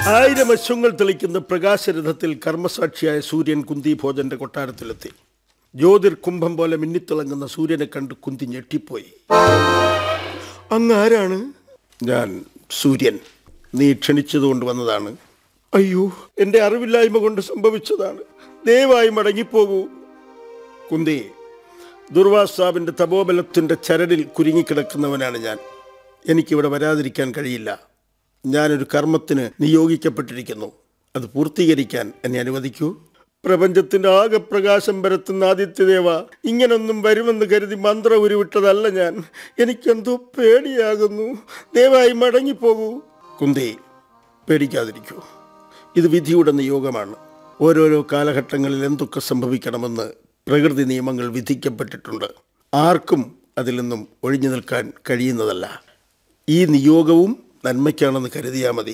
ആയിരം അശ്വങ്ങൾ തെളിക്കുന്ന പ്രകാശരഥത്തിൽ കർമ്മസാക്ഷിയായ സൂര്യൻ കുന്തി ഭോജന്റെ കൊട്ടാരത്തിലെത്തി ജ്യോതിർ കുംഭം പോലെ മിന്നിത്തിളങ്ങുന്ന സൂര്യനെ കണ്ട് കുന്തി ഞെട്ടിപ്പോയി അങ്ങ് ആരാണ് ഞാൻ സൂര്യൻ നീ ക്ഷണിച്ചതുകൊണ്ട് വന്നതാണ് അയ്യോ എൻ്റെ അറിവില്ലായ്മ കൊണ്ട് സംഭവിച്ചതാണ് ദയവായി മടങ്ങിപ്പോകൂ കുന്തി ദുർവാസാവിൻ്റെ തപോബലത്തിൻ്റെ ചരടിൽ കുരുങ്ങിക്കിടക്കുന്നവനാണ് ഞാൻ എനിക്കിവിടെ വരാതിരിക്കാൻ കഴിയില്ല ഞാനൊരു കർമ്മത്തിന് നിയോഗിക്കപ്പെട്ടിരിക്കുന്നു അത് പൂർത്തീകരിക്കാൻ എന്നെ അനുവദിക്കൂ പ്രപഞ്ചത്തിന്റെ ആകെ പ്രകാശം പരത്തുന്ന ആദിത്യദേവ ഇങ്ങനൊന്നും വരുമെന്ന് കരുതി മന്ത്രം ഉരുവിട്ടതല്ല ഞാൻ എനിക്കെന്തോ പേടിയാകുന്നു ദയവായി മടങ്ങിപ്പോകൂ കുന്തി പേടിക്കാതിരിക്കൂ ഇത് വിധിയുടെ നിയോഗമാണ് ഓരോരോ കാലഘട്ടങ്ങളിൽ എന്തൊക്കെ സംഭവിക്കണമെന്ന് പ്രകൃതി നിയമങ്ങൾ വിധിക്കപ്പെട്ടിട്ടുണ്ട് ആർക്കും അതിൽ നിന്നും ഒഴിഞ്ഞു നിൽക്കാൻ കഴിയുന്നതല്ല ഈ നിയോഗവും നന്മയ്ക്കാണെന്ന് കരുതിയാൽ മതി